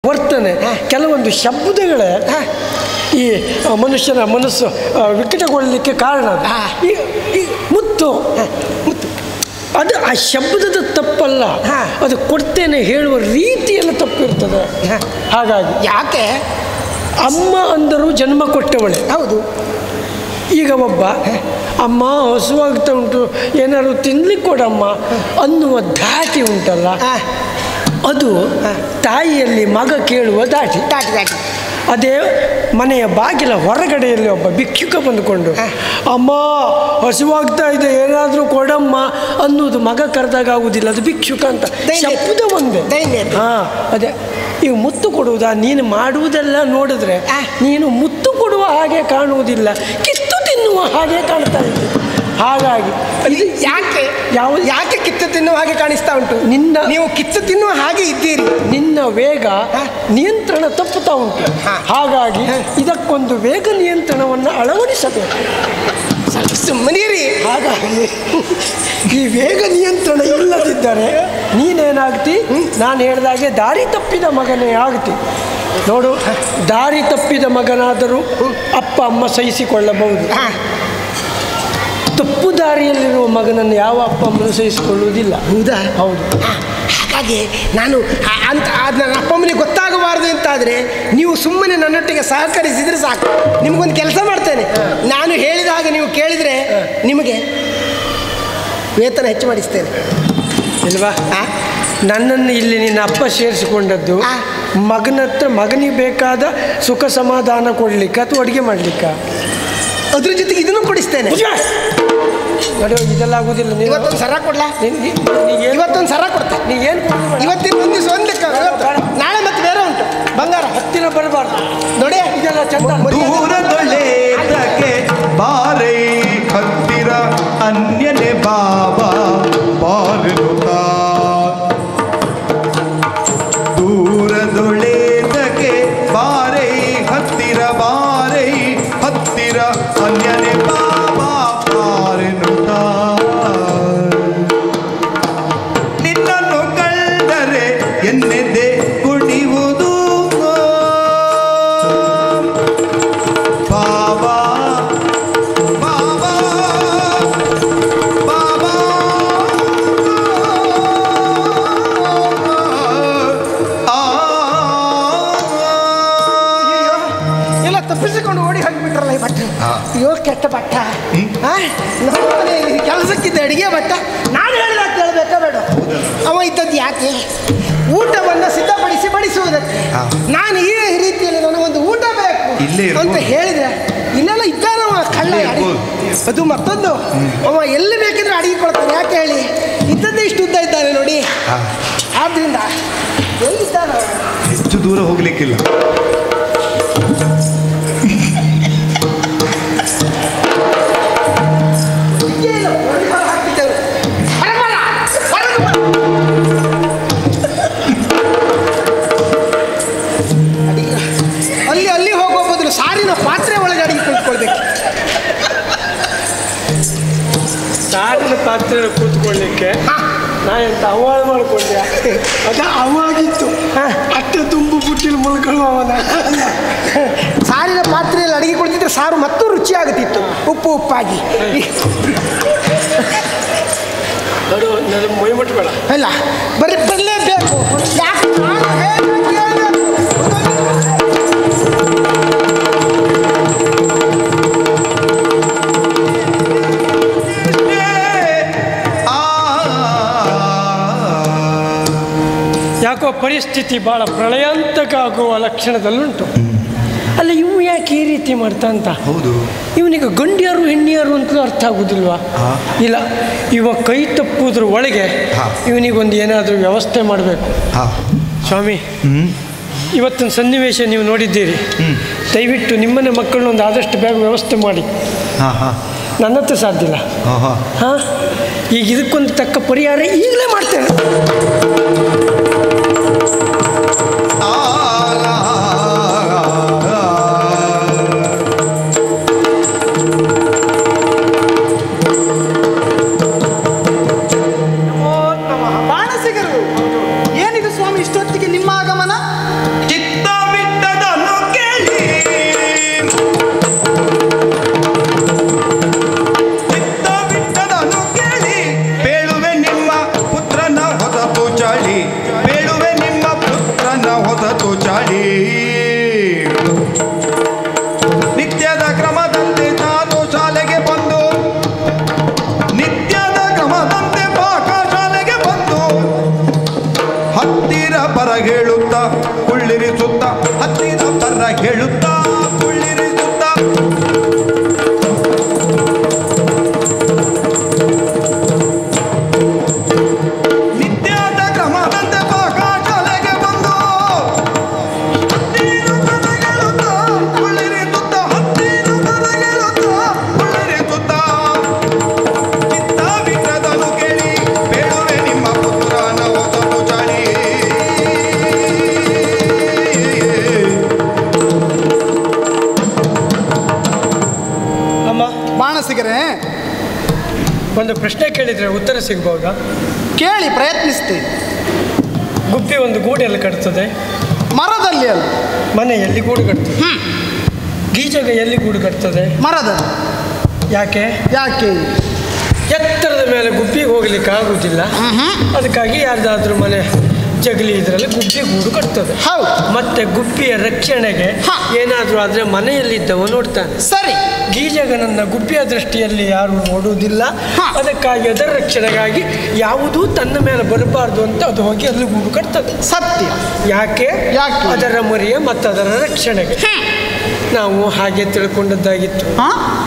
ವರ್ತನೆ ಕೆಲವೊಂದು ಶಬ್ದಗಳೇ ಈ ಆ, ಮನುಷ್ಯನ ಮನಸ್ಸು ಆ, ವಿಕಟಗೊಳ್ಳಲಿಕ್ಕೆ ಕಾರಣ ಅದು. ಹಾ. ಈ ಈ ಮುತ್ತು ಮುತ್ತು ಅದು ಆ ಶಬ್ದದ ತಪ್ಪಲ್ಲ ಹಾ. ಅದು ಕೊಡ್ತೇನೆ ಹೇಳುವ ರೀತಿಯೆಲ್ಲ ತಪ್ಪಿರ್ತದೆ ಹಾ. ಹಾಗಾಗಿ ಯಾಕೆ ಅಮ್ಮ ಅಂದರು ಜನ್ಮ ಕೊಟ್ಟವಳೆ ಹೌದು ಈಗ ಒಬ್ಬ ಅಮ್ಮ ಹಸುವಾಗ್ತಾ ಉಂಟು ಏನಾದ್ರು ತಿನ್ಲಿಕ್ಕೆ ಕೊಡಮ್ಮ ಅನ್ನುವ ಧಾಟಿ ಉಂಟಲ್ಲ ಆ, ಅದು ತಾಯಿಯಲ್ಲಿ ಮಗ ಕೇಳುವ ದಾಟಿ ದಾಟಿ ದಾಟಿ ಅದೇ ಮನೆಯ ಬಾಗಿಲ ಹೊರಗಡೆಯಲ್ಲಿ ಒಬ್ಬ ಭಿಕ್ಷುಕ ಬಂದುಕೊಂಡು ಅಮ್ಮ ಹಸಿವಾಗ್ತಾ ಇದೆ ಏನಾದರೂ ಕೊಡಮ್ಮ ಅನ್ನೋದು ಮಗ ಕರೆದಾಗ ಆಗುವುದಿಲ್ಲ ಅದು ಭಿಕ್ಷುಕ ಅಂತ ದೈನ್ಯ. ಶಬ್ದ ಒಂದೇ ದೈನ್ಯ. ಹಾ ಅದೇ ಈಗ ಮುತ್ತು ಕೊಡುವುದಾ ನೀನು ಮಾಡುವುದೆಲ್ಲ ನೋಡಿದ್ರೆ ಆ. ನೀನು ಮುತ್ತು ಕೊಡುವ ಹಾಗೆ ಕಾಣುವುದಿಲ್ಲ ಕಿತ್ತು ತಿನ್ನುವ ಹಾಗೆ ಕಾಣ್ತಾ ಇದ್ದೆ ಹಾಗಾಗಿ ಇದು ಯಾಕೆ ಯಾವ ಯಾಕೆ ಕಿತ್ತು ತಿನ್ನುವ ಹಾಗೆ ಕಾಣಿಸ್ತಾ ಉಂಟು ನಿನ್ನ- ನೀವು ಕಿತ್ತು ತಿನ್ನುವ ಹಾಗೆ ಇದ್ದೀರಿ ನಿನ್ನ ವೇಗ ನಿಯಂತ್ರಣ ತಪ್ಪುತ್ತಾ ಉಂಟು ಹಾ. ಹಾಗಾಗಿ ಇದಕ್ಕೊಂದು ವೇಗ ನಿಯಂತ್ರಣವನ್ನು ಅಳವಡಿಸಬೇಕು ಸ್ವಲ್ಪ ಸುಮ್ಮನಿರಿ ಹಾಗಾಗಿ ಈ ವೇಗ ನಿಯಂತ್ರಣ ಇಲ್ಲದಿದ್ದರೆ ನೀನೇನಾಗ್ತಿ ನಾನು ಹೇಳಿದಾಗೆ ದಾರಿ ತಪ್ಪಿದ ಮಗನೇ ಆಗ್ತಿ ನೋಡು ದಾರಿ ತಪ್ಪಿದ ಮಗನಾದರೂ ಅಪ್ಪ ಅಮ್ಮ ಸಹಿಸಿಕೊಳ್ಳಬಹುದು ಹಾ, ತಪ್ಪು ದಾರಿಯಲ್ಲಿರುವ ಮಗನನ್ನು ಯಾವ ಅಪ್ಪ ಅಮ್ಮನು ಸಹಿಸಿಕೊಳ್ಳುವುದಿಲ್ಲ ಹೌದಾ ಹೌದು ಹಾ, ಹಾಗಾಗಿ ನಾನು ಆ- ಅಂತ ಅದು ನನ್ನ ಅಪ್ಪ ಅಮ್ಮನಿಗೆ ಗೊತ್ತಾಗಬಾರ್ದು ಅಂತಾದರೆ ನೀವು ಸುಮ್ಮನೆ ನನ್ನೊಟ್ಟಿಗೆ ಸಹಕರಿಸಿದರೆ ಸಾಕು ನಿಮಗೊಂದು ಕೆಲಸ ಮಾಡ್ತೇನೆ ನಾನು ಹೇಳಿದ ಹಾಗೆ ನೀವು ಕೇಳಿದರೆ ನಿಮಗೆ ವೇತನ ಹೆಚ್ಚು ಮಾಡಿಸ್ತೇನೆ ಇಲ್ವಾ ಆ? ನನ್ನನ್ನು ಇಲ್ಲಿ ನಿನ್ನ ಅಪ್ಪ ಸೇರಿಸಿಕೊಂಡದ್ದು ಆ. ಮಗನ ಹತ್ರ ಮಗನಿಗೆ ಬೇಕಾದ ಸುಖ ಸಮಾಧಾನ ಕೊಡ್ಲಿಕ್ಕೆ ಅಥವಾ ಅಡುಗೆ ಮಾಡ್ಲಿಕ್ಕ ಅದ್ರ ಜೊತೆಗೆ ಇದನ್ನು ಕೊಡಿಸ್ತೇನೆ ನಡೆಯೋ ಇದೆಲ್ಲ ಆಗುದಿಲ್ಲ ನೀನು ಇವತ್ತೊಂದು ಸರ ಕೊಡ್ಲಾ ನೀನ್- ನೀ- ನೀ ಏನು ಇವತ್ತೊಂದು ಸರ ಕೊಡ್ತೆ ನೀ ಏನು ಕೊಡ್ತೀವಿ ಇವತ್ತಿನ ಒಂದು ದಿವಸ ಒಂದು ಲೆಕ್ಕ ಇವತ್ತು. ನಾಳೆ ಮತ್ತೆ ಬೇರೆ ಉಂಟು ಬಂಗಾರ ಹತ್ತಿರ ಬರಬಾರ್ದು ನೋಡಿ ಇದೆಲ್ಲ ಚಂದ ದೂರದೊಳೆದಕ್ಕೆ ಬಾರೈ ಹತ್ತಿರ ಅನ್ಯನೆ ಬಾಬಾ ಬಾರನುತ ದೂರದೊಳೆದಕ್ಕೆ ಬಾರೈ ಹತ್ತಿರ ಬಾರೈ ಹತ್ತಿರ ಅನ್ಯನೆ ಬಾಬಾ ಬಾರನುತ ನಿನ್ನನ್ನು ಕಂಡರೆ ಎನ್ನೆದೆ ಕುಣಿಯುವುದು ಬಾಬಾ ಬಾಬಾ ಬಾಬಾ ಆ ಎಲ್ಲ ತಪ್ಪಿಸಿಕೊಂಡು ಓಡಿ ಹೋಗಿಬಿಟ್ರಲ್ಲ ಈ ಭಟ್ರು ಹಾ. ಅಯ್ಯೋ ಕೆಟ್ಟ ಭಟ್ಟ ಆ? ನಮ್ಮ ಮನೆಯಲ್ಲಿ ಕೆಲಸಕ್ಕಿದ್ದ ಅಡಿಗೆ ಭಟ್ಟ ನಾನು ಹೇಳಿದ ಕೇಳಬೇಕಾ ಬೇಡ ಅವ ಇದ್ದದ್ದು ಯಾಕೆ ಊಟವನ್ನು ಸಿದ್ಧಪಡಿಸಿ ಬಡಿಸುವುದಕ್ಕೆ ಹಾ. ನಾನು ಈ ರೀತಿಯಲ್ಲಿ ನನಗೊಂದು ಊಟ ಬೇಕು ಇಲ್ಲೇ ಇರ್ಬೋದು. ಅಂತ ಹೇಳಿದ್ರೆ ಇಲ್ಲೆಲ್ಲ ಇದ್ದಾನವ ಕಳ್ಳ ಇಲ್ಲೇ ಅಡಿ- ಇರ್ಬೋದು. ಅದು ಮತ್ತೊಂದು ಅವ ಎಲ್ಲಿ ಬೇಕಿದ್ರೆ ಅಡಿಗೆ ಕೊಡ್ತಾನೆ ಯಾಕೆ ಹೇಳಿ ಇದ್ದದ್ದೇ ಇಷ್ಟು ಉದ್ದ ಇದ್ದಾನೆ ನೋಡಿ ಹಾ. ಆದ್ರಿಂದ ಎಲ್ಲಿದ್ದಾನ ಹೆಚ್ಚು ದೂರ ಹೋಗ್ಲಿಕ್ಕಿಲ್ಲ ಏನು? ಹೊರಗೆ ಹಾಕಿದ್ದೆವು. ಹೊರಗೆ ಬರ, ಹೊರಗೆ ಬರ. ಅಡಿಗೆ. ಅಲ್ಲಿ ಅಲ್ಲಿ ಹೋಗುವ ಬದಲು ಸಾರಿನ ಪಾತ್ರೆ ಒಳಗೆ ಅಡಿಗೆ ಕುಳಿತುಕೊಳ್ಬೇಕು ಸಾರಿನ ಪಾತ್ರೆ ಕೂತ್ಕೊಳ್ಳಿಕ್ಕೆ ಹಾ. ನಾ ಎಂತ ಅವಾಳ ಮಾಡ್ಕೊಂಡೆ ಅದ ಅವಾಗಿತ್ತು ಅಷ್ಟೇ ತುಂಬು ಬುಟ್ಟಿನ ಮುಳ್ಕೊಳ್ಳುವ ಅವನ ಸಾರಿನ ಪಾತ್ರೆಯಲ್ಲಿ ಅಡಿಗೆ ಕುಳಿತಿದ್ರೆ ಸಾರು ಮತ್ತೂ ರುಚಿಯಾಗುತ್ತಿತ್ತು ಉಪ್ಪು ಉಪ್ಪಾಗಿ ನೋಡು ನನ್ನ ಮೈ ಮುಟ್ಬೇಡ ಅಲ್ಲ ಬರೀ ಬರಲೇಬೇಕು ಯಾಕೆ ನಾನು ಹೇಳ್ಬೇಕು, ಕೇಳ್ಬೇಕು. ಆ ಯಾಕೋ ಪರಿಸ್ಥಿತಿ ಭಾಳ ಪ್ರಳಯಾಂತಕ ಆಗುವ ಲಕ್ಷಣದಲ್ಲುಂಟು ಅಲ್ಲ ಇವು ಯಾಕೆ ಈ ರೀತಿ ಮಾಡ್ತಾ ಅಂತ ಹೌದು ಇವನಿಗೆ ಗಂಡಿಯರು ಹೆಣ್ಣಿಯರು ಅಂತ ಅರ್ಥ ಆಗುದಿಲ್ವಾ ಹಾ. ಇಲ್ಲ ಇವ ಕೈ ತಪ್ಪುದ್ರ ಒಳಗೆ ಹಾ. ಇವನಿಗೊಂದು ಏನಾದರೂ ವ್ಯವಸ್ಥೆ ಮಾಡಬೇಕು ಹಾ ಸ್ವಾಮಿ ಹ್ಮ್ ಇವತ್ತಿನ ಸನ್ನಿವೇಶ ನೀವು ನೋಡಿದ್ದೀರಿ ಹ್ಮ್. ದಯವಿಟ್ಟು ನಿಮ್ಮನೆ ಮಕ್ಕಳನ್ನೊಂದು ಆದಷ್ಟು ಬೇಗ ವ್ಯವಸ್ಥೆ ಮಾಡಿ ಹಾ ಹಾ ನನ್ನ ಹತ್ರ ಸಾಧ್ಯ ಇಲ್ಲ ಹಾ ಹಾ ಹಾಂ ಈಗ ಇದಕ್ಕೊಂದು ತಕ್ಕ ಪರಿಹಾರ ಈಗಲೇ ಮಾಡ್ತೇನೆ ಆ ಬಾಣಸಿಗರು ಏನಿದು ಸ್ವಾಮಿ ಇಷ್ಟೊತ್ತಿಗೆ ನಿಮ್ಮ ಆಗಮನ ಹೊಸತು ಚಾಡಿ ನಿತ್ಯದ ಕ್ರಮದಂತೆ ನಾನು ಶಾಲೆಗೆ ಬಂದು ನಿತ್ಯದ ಕ್ರಮದಂತೆ ಪಾಕಶಾಲೆಗೆ ಬಂದು ಹತ್ತಿರ ಪರ ಹೇಳುತ್ತಾ ಕುಳ್ಳಿರಿಸುತ್ತ ಹತ್ತಿರ ಪರ ಹೇಳುತ್ತಾ ಕುಳ್ಳಿರಿಸುತ್ತ ನಿತ್ಯದ ಕ್ರಮದಂತೆ ಪಾಕಶಾಲೆಗೆ ಬಂದು ಹತ್ತಿರ ಪರ ಹೇಳುತ್ತಾ ಕುಳ್ಳಿರಿಸುತ್ತ ಹತ್ತಿರ ಪರ ಹೇಳುತ್ತಾ ಕುಳ್ಳಿರಿಸುತ್ತ ಚಿತ್ತ ಬಿಟ್ಟದನು ಕೇಳಿ ಬೇಡುವೆ ನಿಮ್ಮ ಪುತ್ರನ ಹೊಸತು ಚಾಡಿ ಅಮ್ಮ ಬಾಣಸಿಗರೇ ಒಂದು ಪ್ರಶ್ನೆ ಕೇಳಿದರೆ ಉತ್ತರ ಸಿಗ್ಬೋದಾ ಕೇಳಿ ಪ್ರಯತ್ನಿಸ್ತೀನಿ ಗುಬ್ಬಿ ಒಂದು ಗೂಡೆಲ್ಲಿ ಕಟ್ತದೆ ಮರದಲ್ಲಿ ಅಲ್ಲ ಮನೆ ಎಲ್ಲಿ ಗೂಡು ಕಟ್ತದೆ ಗೀಜಗ ಎಲ್ಲಿ ಗೂಡು ಕಟ್ತದೆ ಮರದಲ್ಲಿ ಯಾಕೆ ಯಾಕೆ ಎತ್ತರದ ಮೇಲೆ ಗುಬ್ಬಿಗೆ ಹೋಗ್ಲಿಕ್ಕೆ ಆಗುವುದಿಲ್ಲ ಅದಕ್ಕಾಗಿ ಯಾರ್ದಾದ್ರೂ ಮನೆ ಜಗಲಿ ಇದರಲ್ಲಿ ಗುಬ್ಬಿ ಗೂಡು ಕಟ್ತದೆ ಹೌದು ಮತ್ತೆ ಗುಬ್ಬಿಯ ರಕ್ಷಣೆಗೆ ಹ. ಏನಾದರೂ ಆದರೆ ಮನೆಯಲ್ಲಿದ್ದವ ನೋಡ್ತಾನೆ ಸರಿ ಗೀಜಗನನ್ನ ಗುಬ್ಬಿಯ ದೃಷ್ಟಿಯಲ್ಲಿ ಯಾರು ನೋಡುವುದಿಲ್ಲ ಹ. ಅದಕ್ಕಾಗಿ ಅದರ ರಕ್ಷಣೆಗಾಗಿ ಯಾವುದೂ ತನ್ನ ಮೇಲೆ ಬರಬಾರ್ದು ಅಂತ ಅದು ಹೋಗಿ ಅಲ್ಲಿ ಗೂಡು ಕಟ್ತದೆ ಸತ್ಯ ಯಾಕೆ ಯಾಕೆ? ಅದರ ಮರಿಯ ಮತ್ತು ಅದರ ರಕ್ಷಣೆಗೆ ನಾವು ಹಾಗೆ ತಿಳ್ಕೊಂಡದ್ದಾಗಿತ್ತು ಹಾ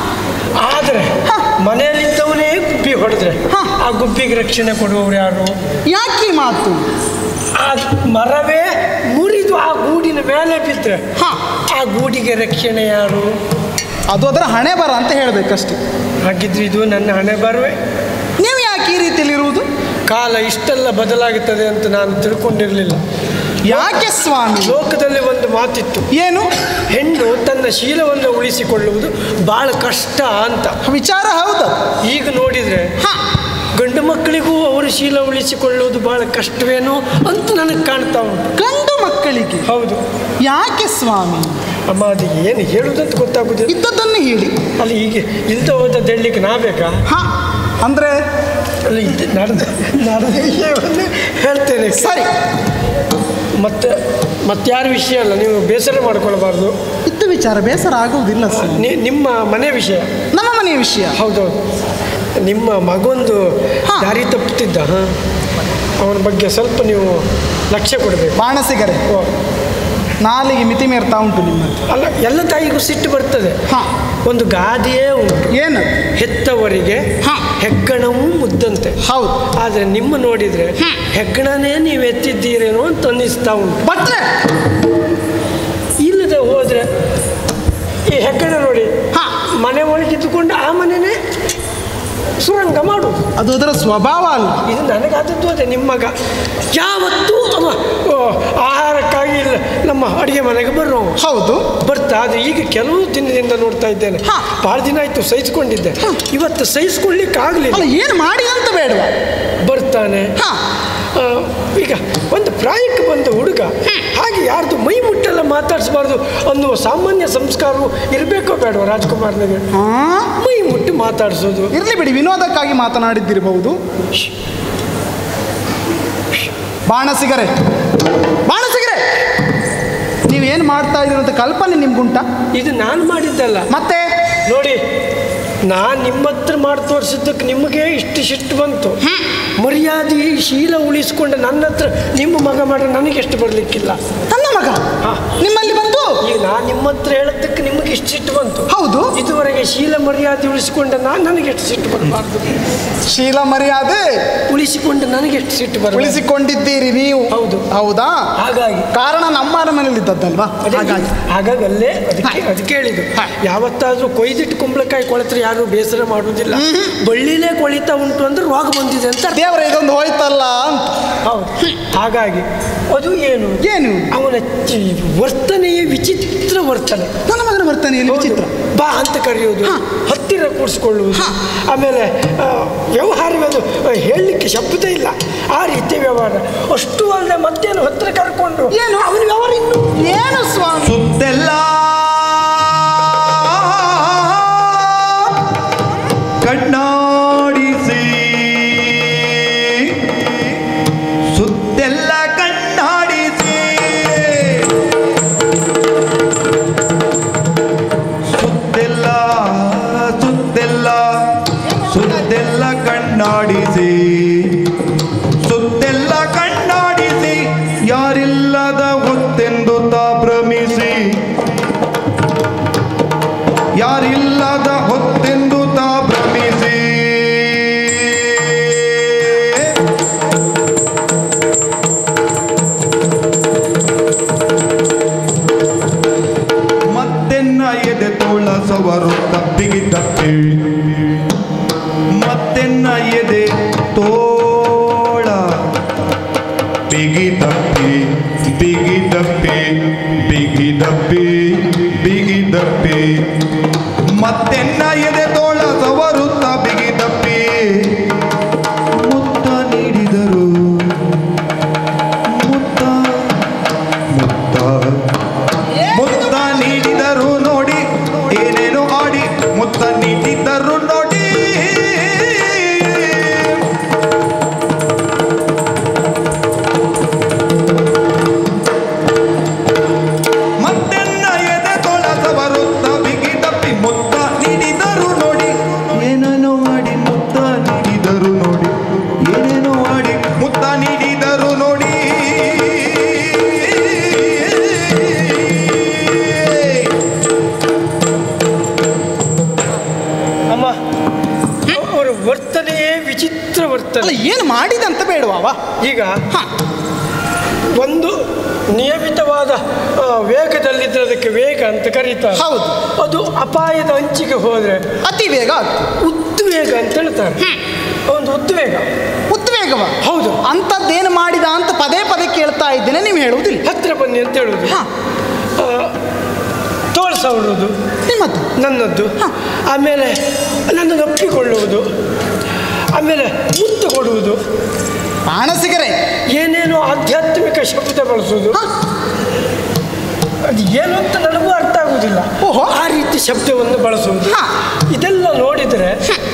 ಆದರೆ ಮನೆಯಲ್ಲಿದ್ದವನೇ ಗುಬ್ಬಿ ಹೊಡೆದ್ರೆ ಹ. ಆ ಗುಬ್ಬಿಗೆ ರಕ್ಷಣೆ ಕೊಡುವವರು ಯಾರು ಯಾಕೆ ಈ ಮಾತು ಆ ಮರವೇ ಮುರಿದು ಆ ಗೂಡಿನ ಮೇಲೆ ಬಿದ್ದರೆ ಹ. ಆ ಗೂಡಿಗೆ ರಕ್ಷಣೆ ಯಾರು ಅದು ಅದರ ಹಣೆ ಬರ ಅಂತ ಹೇಳಬೇಕಷ್ಟೇ ಹಾಗಿದ್ರೆ ಇದು ನನ್ನ ಹಣೆ ಬರುವೆ ನೀವು ಯಾಕೆ ಈ ರೀತಿಯಲ್ಲಿ ಇರುವುದು ಕಾಲ ಇಷ್ಟೆಲ್ಲ ಬದಲಾಗುತ್ತದೆ ಅಂತ ನಾನು ತಿಳ್ಕೊಂಡಿರಲಿಲ್ಲ ಯಾಕೆ ಸ್ವಾಮಿ ಲೋಕದಲ್ಲಿ ಒಂದು ಮಾತಿತ್ತು ಏನು ಹೆಣ್ಣು ತನ್ನ ಶೀಲವನ್ನು ಉಳಿಸಿಕೊಳ್ಳುವುದು ಬಹಳ ಕಷ್ಟ ಅಂತ ವಿಚಾರ ಹೌದು ಈಗ ನೋಡಿದರೆ ಹ ಗಂಡು ಮಕ್ಕಳಿಗೂ ಅವರು ಶೀಲ ಉಳಿಸಿಕೊಳ್ಳುವುದು ಬಹಳ ಕಷ್ಟವೇನೋ ಅಂತ ನನಗೆ ಕಾಣ್ತಾ ಉಂಟು ಗಂಡು ಮಕ್ಕಳಿಗೆ ಹೌದು ಯಾಕೆ ಸ್ವಾಮಿ ಅಮ್ಮ ಅದು ಏನು ಹೇಳುವುದಂತ ಗೊತ್ತಾಗುದಿಲ್ಲ ಇದ್ದದ್ದನ್ನು ಹೇಳಿ ಅಲ್ಲಿ ಹೀಗೆ ಇಲ್ದ ಹೋದದ್ದು ಹೇಳಲಿಕ್ಕೆ ನಾ ಬೇಕಾ ಹ ಅಂದ್ರೆ ಅಲ್ಲಿ ಇದು ನಡೆದ ನಡೆದ ವಿಷಯವನ್ನೇ ಹೇಳ್ತೇನೆ ಸರಿ ಮತ್ತೆ ಮತ್ತಾರ ವಿಷಯ ಅಲ್ಲ ನೀವು ಬೇಸರ ಮಾಡ್ಕೊಳ್ಬಾರ್ದು ಇದ್ದ ವಿಚಾರ ಬೇಸರ ಆಗುವುದಿಲ್ಲ ಸ್ವಾಮಿ ನಿ- ನಿಮ್ಮ ಮನೆ ವಿಷಯ ನಮ್ಮ ಮನೆಯ ವಿಷಯ ಹೌದೌದು ನಿಮ್ಮ ಮಗೊಂದು ಹಾ. ದಾರಿ ತಪ್ಪುತ್ತಿದ್ದ ಹಾಂ ಅವನ ಬಗ್ಗೆ ಸ್ವಲ್ಪ ನೀವು ಲಕ್ಷ್ಯ ಕೊಡಬೇಕು ಬಾಣಸಿಗರೆ ಓ, ನಾಲಿಗೆ ಮಿತಿ ಮೀರ್ತಾ ಉಂಟು ನಿಮ್ಮದು ಅಲ್ಲ ಎಲ್ಲ ತಾಯಿಗೂ ಸಿಟ್ಟು ಬರ್ತದೆ ಹಾ ಒಂದು ಗಾದೆಯೇ ಉಂಟು ಏನು ಹೆತ್ತವರಿಗೆ ಹಾ. ಹೆಗ್ಗಣವೂ ಮುದ್ದಂತೆ ಹೌದು ಆದರೆ ನಿಮ್ಮ ನೋಡಿದರೆ ಹೆಗ್ಗಣನೇ ನೀವು ಎತ್ತಿದ್ದೀರೇನೋ ಅಂತ ಅನ್ನಿಸ್ತಾ ಉಂಟು ಭಟ್ರೆ ಇಲ್ಲದೆ ಹೋದರೆ ಈ ಹೆಗ್ಗಣ ನೋಡಿ ಹಾ. ಮನೆ ಒಳಗಿದ್ದುಕೊಂಡು ಆ ಮನೆನೇ ಸುರಂಗ ಮಾಡುದು ಅದು ಅದರ ಸ್ವಭಾವ ಅಲ್ಲ ಇದು ನನಗಾದದ್ದು ಅದೇ ನಿಮ್ಮ ಮಗ ಯಾವತ್ತೂ ಅವ ಓ, ಆಹಾರಕ್ಕಾಗಿ ಇಲ್ಲ ನಮ್ಮ ಅಡುಗೆ ಮನೆಗೆ ಬರೋ ಹೌದು ಬರ್ತಾ ಅದು ಈಗ ಕೆಲವು ದಿನದಿಂದ ನೋಡ್ತಾ ಇದ್ದೇನೆ ಹಾ. ಭಾಳ ದಿನ ಆಯ್ತು ಸಹಿಸ್ಕೊಂಡಿದ್ದೆ ಇವತ್ತು ಸಹಿಸ್ಕೊಳ್ಳಿಕ್ಕೆ ಆಗಲಿಲ್ಲ ಅಲ್ಲ ಏನು ಮಾಡಿ ಅಂತ ಬೇಡವ ಬರ್ತಾನೆ ಹಾ ಆ, ಈಗ ಒಂದು ಪ್ರಾಯಕ್ಕೆ ಬಂದ ಹುಡುಗ ಹಾಗೆ ಯಾರ್ದು ಮೈ ಮುಟ್ಟೆಲ್ಲ ಮಾತಾಡಿಸಬಾರ್ದು ಅನ್ನುವ ಸಾಮಾನ್ಯ ಸಂಸ್ಕಾರವು ಇರಬೇಕೋ ಬೇಡವ ರಾಜ್ಕುಮಾರ್ನಿಗೆ ಹಾ ಮೈ ಮುಟ್ಟಿ ಮಾತಾಡಿಸೋದು ಇರ್ಲಿ ಬಿಡಿ ವಿನೋದಕ್ಕಾಗಿ ಮಾತನಾಡಿದ್ದಿರಬಹುದು ಬಾಣಸಿಗರೆ ಬಾಣಸಿಗರೆ ನೀವೇನು ಮಾಡ್ತಾ ಇದ್ದೀರ ಅಂತ ಕಲ್ಪನೆ ನಿಮ್ಗುಂಟ ಇದು ನಾನು ಮಾಡಿದ್ದಲ್ಲ ಮತ್ತೆ ನೋಡಿ ನಾನು ನಿಮ್ಮ ಹತ್ರ ಮಾಡಿ ತೋರಿಸಿದ್ದಕ್ಕೆ ನಿಮಗೆ ಇಷ್ಟು ಸಿಟ್ಟು ಬಂತು ಮರ್ಯಾದೆ ಶೀಲ ಉಳಿಸ್ಕೊಂಡು ನನ್ನ ಹತ್ರ ನಿಮ್ಮ ಮಗ ಮಾಡಿ ನನಗೆ ಎಷ್ಟು ಬರಲಿಕ್ಕಿಲ್ಲ ನನ್ನ ಮಗ ಹಾ. ನಿಮ್ಮಲ್ಲಿ ಬಂತು ಈಗ ನಾನು ನಿಮ್ಮ ಹತ್ರ ಹೇಳೋದಕ್ಕೆ ನಿಮಗೆ ಇಷ್ಟು ಸಿಟ್ಟು ಬಂತು ಹೌದು ಇದುವರೆಗೆ ಶೀಲ ಮರ್ಯಾದೆ ಉಳಿಸಿಕೊಂಡ ನಾನು ನನಗೆ ಎಷ್ಟು ಸಿಟ್ಟು ಬರಬಾರ್ದು ಶೀಲ ಮರ್ಯಾದೆ ಉಳಿಸಿಕೊಂಡು ನನಗೆ ಎಷ್ಟು ಸಿಟ್ಟು ಬರಬಾರ್ದು ಉಳಿಸಿಕೊಂಡಿದ್ದೀರಿ ನೀವು ಹೌದು. ಹೌದಾ ಹಾಗಾಗಿ ಕಾರಣ ನಮ್ಮ ಅರಮನೆಯಲ್ಲಿ ಇದ್ದದ್ದಲ್ವಾ ಅದೇ ಹಾಗಾಗಿ ಹಾಗಾಗಿ ಅಲ್ಲೇ ಅದಕ್ಕೆ ಅದಕ್ಕೆ ಹೇಳಿದ್ದು ಯಾವತ್ತಾದ್ರೂ ಕೊಯ್ದಿಟ್ಟು ಕುಂಬಳಕಾಯಿ ಕೊಳೆತ್ರೆ ಯಾರು ಬೇಸರ ಮಾಡುವುದಿಲ್ಲ ಬಳ್ಳಿಲೇ ಕೊಳಿತಾ ಉಂಟು ಅಂದ್ರೆ ರೋಗ ಬಂದಿದೆ ಅಂತ ಅರ್ಥ. ದೇವರ ಇದೊಂದು ಹೋಯ್ತಲ್ಲ ಅಂತ ಹೌದು ಹಾಗಾಗಿ ಅದು ಏನು ಏನು ಅವನ ಚಿ- ವರ್ತನೆಯೇ ವಿಚಿತ್ರ ವರ್ತನೆ ನನ್ನ ಮಗನ ವರ್ತನೆ ಎಲ್ಲಿ ವಿಚಿತ್ರ ಬಾ ಅಂತ ಕರೆಯೋದು ಹತ್ತಿರ ಕೂರಿಸ್ಕೊಳ್ಳುವುದು ಆಮೇಲೆ ಆ, ವ್ಯವಹಾರವದು ಹೇಳಲಿಕ್ಕೆ ಶಬ್ದ ಇಲ್ಲ ಆ ರೀತಿ ವ್ಯವಹಾರ ಅಷ್ಟು ಅಲ್ಲದೆ ಮತ್ತೇನು ಹತ್ತಿರ ಕರ್ಕೊಂಡು ಏನು? ಅವನ ವ್ಯವಹಾರ ಇನ್ನು ಏನು ಸ್ವಾಮಿ ಸುತ್ತೆಲ್ಲ ಕಣ್ಣಾಡಿಸಿ ಸುತ್ತೆಲ್ಲ ಕಣ್ಣಾಡಿಸಿ ಹೊತ್ತೆಂದು ತಾ ಭ್ರಮಿಸಿ ಯಾರಿಲ್ಲದ ಹೊತ್ತೆಂದು ತಾ ಭ್ರಮಿಸಿ ಮತ್ತೆನ್ನ ಎದೆ ತೋಳ ಸವರು ತಪ್ಪಿಗೆ ತಪ್ಪಿ ಮತ್ತೆನ್ನ ಎದೆ ತೋಳ ಬಿಗಿ ದಪ್ಪಿ ಬಿಗಿ ದಪ್ಪಿ ಬಿಗಿ ದಪ್ಪಿ ಬಿಗಿ ದಪ್ಪಿ ಮತ್ತೆನ್ನ ಎದೆ ತೋಳ ಸವರುತ್ತ ಬಿಗಿ ದಪ್ಪಿ ಮುತ್ತ ನೀಡಿದರು ಮುತ್ತ ಮುತ್ತ ಮುತ್ತ ನೀಡಿದರು ನೋಡಿ ಏನೇನು ಆಡಿ ಮುತ್ತ ನೀಡಿದರು ನೋಡಿ ಮತ್ತೆನ್ನ ಎದೆ ತೊಳಸ ಬರುತ್ತ ಬಿಗಿ ತಪ್ಪಿ ಮುತ್ತ ನೀಡಿದರು ನೋಡಿ ಏನೇನೋ ಮಾಡಿ ಮುತ್ತ ನೀಡಿದರು ನೋಡಿ ಏನೇನೋ ಮಾಡಿ ಮುತ್ತ ನೀಡಿದರು ನೋಡಿ ಅಮ್ಮ ಅವರ ವರ್ತನೆಯೇ ವಿಚಿತ್ರ ಅಲ್ಲ ವರ್ತನೆ ಏನು ಮಾಡಿದೆ ಅಂತ ಬೇಡವಾ ಈಗ ಹಾ ಒಂದು ನಿಯಮಿತವಾದ ಆ, ವೇಗದಲ್ಲಿದ್ರೆ ಅದಕ್ಕೆ ವೇಗ ಅಂತ ಕರೀತಾರೆ ಹೌದು. ಅದು ಅಪಾಯದ ಅಂಚಿಗೆ ಹೋದ್ರೆ ಅತಿ ವೇಗ ಆಗ್ತದೆ ಉದ್ವೇಗ ಅಂತ ಹೇಳ್ತಾರೆ ಒಂದು ಉದ್ವೇಗ ಉದ್ವೇಗವ ಹೌದು. ಅಂಥದ್ದೇನು ಮಾಡಿದ ಅಂತ ಪದೇ ಪದೇ ಕೇಳ್ತಾ ಇದ್ದೇನೆ ನೀವು ಹೇಳುವುದಿಲ್ಲ ಹತ್ರ ಬನ್ನಿ ಅಂತ ಹೇಳುದು ಹಾ. ಆ, ತೋಳು ಸವರುವುದು ನಿಮ್ಮದು ನನ್ನದ್ದು ಹ. ಆಮೇಲೆ ನನ್ನನ್ನು ಒಪ್ಪಿಕೊಳ್ಳುವುದು ಆಮೇಲೆ ಮುತ್ತು ಕೊಡುವುದು ಮಾನಸಿಕರೇ ಏನೇನೋ ಆಧ್ಯಾತ್ಮಿಕ ಶಬ್ದ ಬಳಸುವುದು ಹ. ಅದು ಏನು ಅಂತ ನನಗೂ ಅರ್ಥ ಆಗುವುದಿಲ್ಲ ಓಹೋ. ಆ ರೀತಿ ಶಬ್ದವನ್ನು ಬಳಸುವುದು ಹ. ಇದೆಲ್ಲ ನೋಡಿದರೆ ಹ್ಮ್.